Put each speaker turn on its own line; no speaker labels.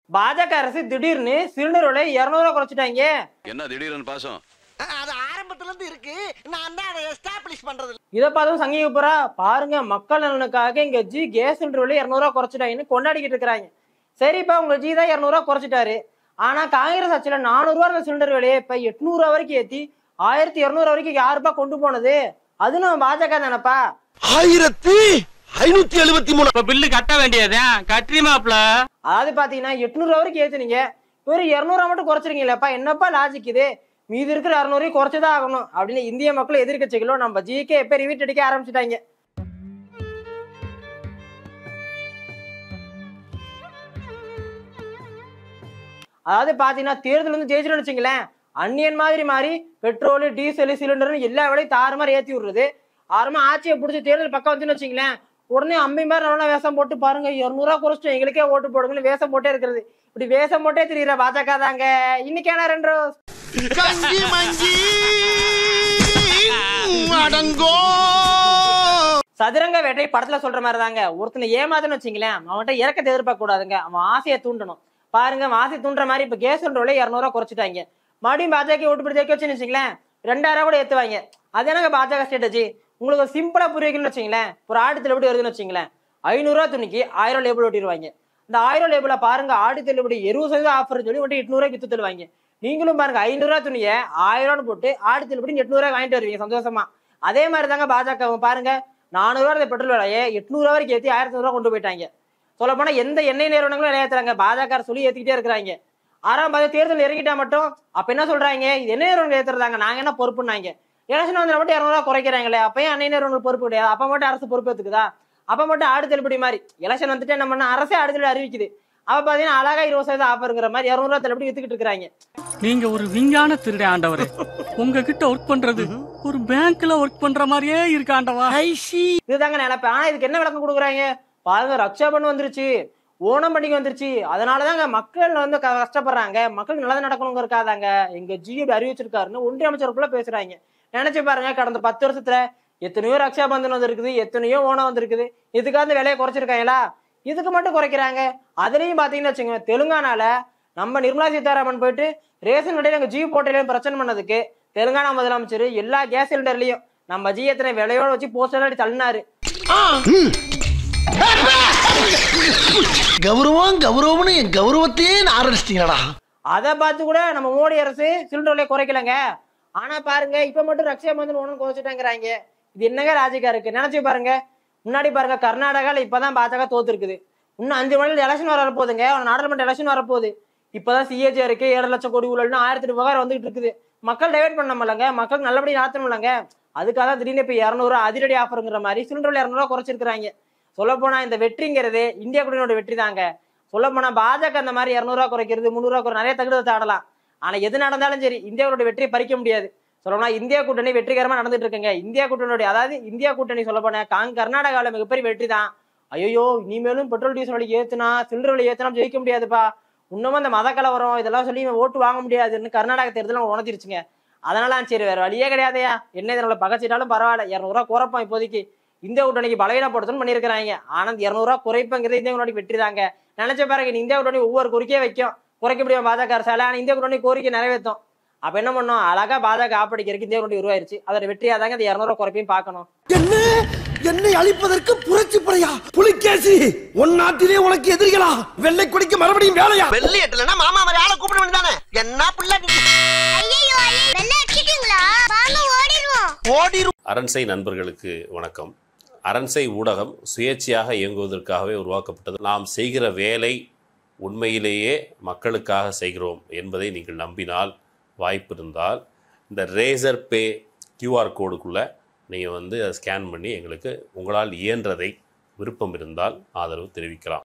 பாஜக அரசு திடீர்னு சிலிண்டர் விலை இருநூறுவா குறைச்சிட்டாங்க
என்ன திடீர்னு பாசம்
அது ஆரம்பத்துல இருந்து இருக்கு நான் தான் அதை எஸ்டாப்ளிஷ் பண்றது இல்ல.
இதை பார்த்தும் சங்கிப்புறா பாருங்க மக்கள் நலனுக்காக இங்க ஜி கேஸ் சிலிண்டர் விலை இருநூறுவா குறைச்சிட்டாங்கன்னு கொண்டாடிக்கிட்டு இருக்கிறாங்க சரிப்பா உங்க ஜி தான் இருநூறுவா குறைச்சிட்டாரு ஆனா காங்கிரஸ் ஆட்சியில நானூறுவா இருந்த சிலிண்டர் விலையை இப்ப எட்நூறுவா வரைக்கும் ஏத்தி ஆயிரத்தி இருநூறு வரைக்கும் யாருப்பா கொண்டு போனது அது நம்ம பாஜக தானப்பா
ஆயிரத்தி ஐநூத்தி எழுபத்தி மூணு
இப்ப பில்லு கட்ட வேண்டியதே கட்டுறிமாப்ல
அதாவது பாத்தீங்கன்னா எட்நூறு வரைக்கும் ஏத்துனீங்க ஒரு இருநூறுவா மட்டும் குறைச்சிருக்கீங்களேப்பா என்னப்பா லாஜிக் இது மீதி இருக்கிற அறுநூறையும் குறைச்சுதான் ஆகணும் அப்படின்னு இந்திய மக்கள் எதிர்க்கட்சிகளும் நம்ம ஜிகே எப்ப ரிவீட் அடிக்க ஆரம்பிச்சிட்டாங்க அதாவது பாத்தீங்கன்னா தேர்தல் வந்து ஜெயிச்சிடும் வச்சுங்களேன் அந்நியன் மாதிரி மாறி பெட்ரோல் டீசல் சிலிண்டர்னு எல்லா விலையும் தாறுமாறு ஏத்தி விடுறது ஆரமா ஆட்சியை பிடிச்சி தேர்தல் பக்கம் வந்துன்னு வச்சுங்களேன் உடனே அம்மி மாதிரி நல்லா வேஷம் போட்டு பாருங்க இருநூறுவா குறைச்சிட்டு எங்களுக்கே ஓட்டு போடுங்கன்னு வேஷம் போட்டே இருக்கிறது இப்படி வேஷம் போட்டே தெரியுற பாஜக தாங்க இன்னைக்கான ரெண்டு ரோஸ்
கஞ்சி மஞ்சி அடங்கோ
சதுரங்க வேட்டை படத்துல சொல்ற மாதிரி தாங்க ஒருத்தனை ஏமாதுன்னு வச்சுங்களேன் அவன்கிட்ட இறக்கத்தை எதிர்பார்க்க கூடாதுங்க அவன் ஆசையை தூண்டணும் பாருங்க அவன் ஆசை தூண்டுற மாதிரி இப்ப கேஸ் விலை இரநூறுவா குறைச்சிட்டாங்க மறுபடியும் பாஜக ஓட்டு போட்டு ஜெயிக்க வச்சுன்னு வச்சுங்களேன் ரெண்டாயிரம் கூட ஏத்துவாங்க அது என்னங்க பாஜக ஸ்ட்ராட்டஜி உங்களுக்கு ஒரு சிம்பிளா புரியுதுன்னு வச்சுங்களேன் ஒரு ஆடு தள்ளுபடி வருதுன்னு வச்சுங்களேன் ஐநூறுரூவா துணிக்கு ஆயிரம் லேபிள் ஒட்டிடுவாங்க இந்த ஆயிரம் லேபிள பாருங்க ஆடு தள்ளுபடி இருபது சதவீதம் ஆஃபர் சொல்லி ஒட்டி எட்நூறுவா வித்து தருவாங்க நீங்களும் பாருங்க ஐநூறுரூவா துணியை ஆயிரம்னு போட்டு ஆடு தள்ளுபடி எட்நூறுவா வாங்கிட்டு வருவீங்க சந்தோஷமா அதே மாதிரி தாங்க பாஜக பாருங்க நானூறுவா இருந்த பெட்ரோல் விலையை எட்நூறுவா வரைக்கும் ஏற்றி ஆயிரத்தி ரூபா கொண்டு போயிட்டாங்க சொல்ல போனா எந்த எண்ணெய் நிறுவனங்களும் விலை ஏத்துறாங்க பாஜக சொல்லி ஏத்திக்கிட்டே இருக்கிறாங்க ஆறாம் பாதி தேர்தல் இறங்கிட்டா மட்டும் அப்ப என்ன சொல்றாங்க இது எண்ணெய் நிறுவனங்கள் ஏத்துறதாங்க நாங்க என்ன பொறுப்புனாங்க எலெக்ஷன் வந்து மட்டும் இரநூறுவா குறைக்கிறாங்களே அப்பயும் எண்ணெய் நிறுவனங்கள் பொறுப்பு கிடையாது அப்ப மட்டும் அரசு பொறுப்பு எடுத்துக்குதா அப்ப மட்டும் ஆடு தள்ளுபடி மாதிரி எலெக்ஷன் வந்துட்டு நம்ம என்ன அரசே ஆடு தள்ளுபடி அறிவிக்குது அப்ப பாத்தீங்கன்னா அழகா இருபது சதவீதம் ஆஃபருங்கிற மாதிரி இரநூறுவா தள்ளுபடி வித்துக்கிட்டு இருக்காங்க
நீங்க ஒரு விஞ்ஞான திருட ஆண்டவரே உங்ககிட்ட ஒர்க் பண்றது ஒரு பேங்க்ல ஒர்க் பண்ற மாதிரியே இருக்கு ஆண்டவா
இதுதாங்க நினைப்பேன் ஆனா இதுக்கு என்ன விளக்கம் கொடுக்குறாங்க பாருங்க ரக்ஷாபன் வந்துருச்சு ஓணம் பண்டிகை வந்துருச்சு அதனாலதாங்க மக்கள் வந்து க- கஷ்டப்படுறாங்க மக்களுக்கு நல்லது நடக்கணுங்க இருக்காதாங்க எங்க ஜிஎபி அறிவிச்சிருக்காருன்னு ஒன்றிய அமைச்சருக்குள்ள பேசுறாங்க நினைச்சு பாருங்க கடந்த பத்து வருஷத்துல எத்தனையோ ரக்ஷாபந்தன் வந்திருக்குது எத்தனையோ ஓணம் வந்திருக்குது இதுக்காக இந்த விலையை குறைச்சிருக்காங்களா இதுக்கு மட்டும் குறைக்கிறாங்க அதுலயும் பாத்தீங்கன்னா வச்சுங்க தெலுங்கானால நம்ம நிர்மலா சீதாராமன் போயிட்டு ரேஷன் கடையில எங்க ஜி போட்டிலையும் பிரச்சனை பண்ணதுக்கு தெலுங்கானா முதலமைச்சர் எல்லா கேஸ் சிலிண்டர்லயும் நம்ம ஜி எத்தனை விலையோட வச்சு போஸ்டர் அடி தள்ளினாரு
கௌரவம் கௌரவம்னு என் கௌரவத்தையே ஆரம்பிச்சிட்டீங்களா
அதை பார்த்து கூட நம்ம மோடி அரசு சிலிண்டர் விலையை குறைக்கலங்க ஆனா பாருங்க இப்ப மட்டும் ரக்ஷாபந்தன் ஒண்ணு குறைச்சிட்டாங்கிறாங்க இது என்னங்க ராஜிகா இருக்கு நினைச்சு பாருங்க முன்னாடி பாருங்க கர்நாடகால இப்பதான் பாஜக தோத்து இருக்குது இன்னும் அஞ்சு மணில எலெக்ஷன் வர போகுதுங்க ஒரு நாடாளுமன்ற எலெக்ஷன் வரப்போகுது இப்பதான் சிஏஜி இருக்கு ஏழு லட்சம் கோடி ஊழல்னு ஆயிரத்தி எட்டு விவகாரம் வந்துகிட்டு இருக்குது மக்கள் டைவர்ட் பண்ண முடியலங்க மக்களுக்கு நல்லபடி நடத்தணும்லங்க அதுக்காக தான் திடீர்னு இப்ப இரநூறு அதிரடி ஆஃபருங்கிற மாதிரி சிலிண்டர் விலை இரநூறுவா குறைச்சிருக்காங்க சொல்ல போனா இந்த வெற்றிங்கிறது இந்தியா கூட்டணியோட வெற்றி தாங்க சொல்ல போனா பாஜக அந்த மாதிரி இரநூறுவா குறைக்கிறது முந்நூறுவா குறை நிறைய தகுதி தாடலாம் ஆனா எது நடந்தாலும் சரி இந்தியாவோட வெற்றியை பறிக்க முடியாது சொல்லணும்னா இந்தியா கூட்டணி வெற்றிகரமா நடந்துட்டு இருக்குங்க இந்தியா கூட்டணியோட அதாவது இந்தியா கூட்டணி சொல்ல போனா காங் கர்நாடகாவில் மிகப்பெரிய வெற்றி தான் ஐயோ இனிமேலும் பெட்ரோல் டீசல் விலை ஏத்துனா சில்லறை விலை ஏத்துனா ஜெயிக்க முடியாதுப்பா இன்னமும் அந்த மத கலவரம் இதெல்லாம் சொல்லி இவன் ஓட்டு வாங்க முடியாதுன்னு கர்நாடக தேர்தல் உணர்த்திருச்சுங்க அதனால சரி வேற வழியே கிடையாதையா என்ன இதனால பகச்சிட்டாலும் பரவாயில்ல இரநூறுவா குறைப்போம் இப்போதைக்கு இந்தியா கூட்டணிக்கு பலவீனப்படுத்தணும்னு பண்ணியிருக்கிறாங்க ஆனா இந்த இரநூறுவா குறைப்புங்கிறது இந்தியா கூட்டணி வெற்றி தாங்க நினைச்ச பாருங்க இந்த இந்தியா கூட்டணி ஒவ்வொரு கோரிக்கையே வைக்கும் குறைக்க முடியும் பாஜக அரசால ஆனா இந்தியா கூட்டணி கோரிக்கை நிறைவேற்றும் அப்ப என்ன பண்ணோம் அழகா பாஜக ஆப்படிக்கிறதுக்கு இந்தியா கூட்டணி உருவாயிருச்சு அதோட வெற்றியா தாங்க இந்த இரநூறுவா குறைப்பையும் பார்க்கணும்
என்ன என்னை அழிப்பதற்கு புரட்சி படையா புலிகேசி உன் நாட்டிலே உனக்கு எதிரிகளா வெள்ளை கொடிக்கு மறுபடியும் வேலையா
வெள்ளி எட்டுலன்னா மாமா மாதிரி ஆளை கூப்பிட வேண்டியதானே என்ன பிள்ளை நீ?
ஐயோ வெள்ள அடிச்சிட்டீங்களா வாங்க ஓடிடுவோம்
ஓடிரு
அரண்சை நண்பர்களுக்கு வணக்கம் அரண்சை ஊடகம் சுயேட்சையாக இயங்குவதற்காகவே உருவாக்கப்பட்டது நாம் செய்கிற வேலை உண்மையிலேயே மக்களுக்காக செய்கிறோம் என்பதை நீங்கள் நம்பினால் வாய்ப்பு இருந்தால் இந்த ரேசர் பே கியூஆர் கோடுக்குள்ளே நீங்கள் வந்து அதை ஸ்கேன் பண்ணி எங்களுக்கு உங்களால் இயன்றதை விருப்பம் இருந்தால் ஆதரவு தெரிவிக்கலாம்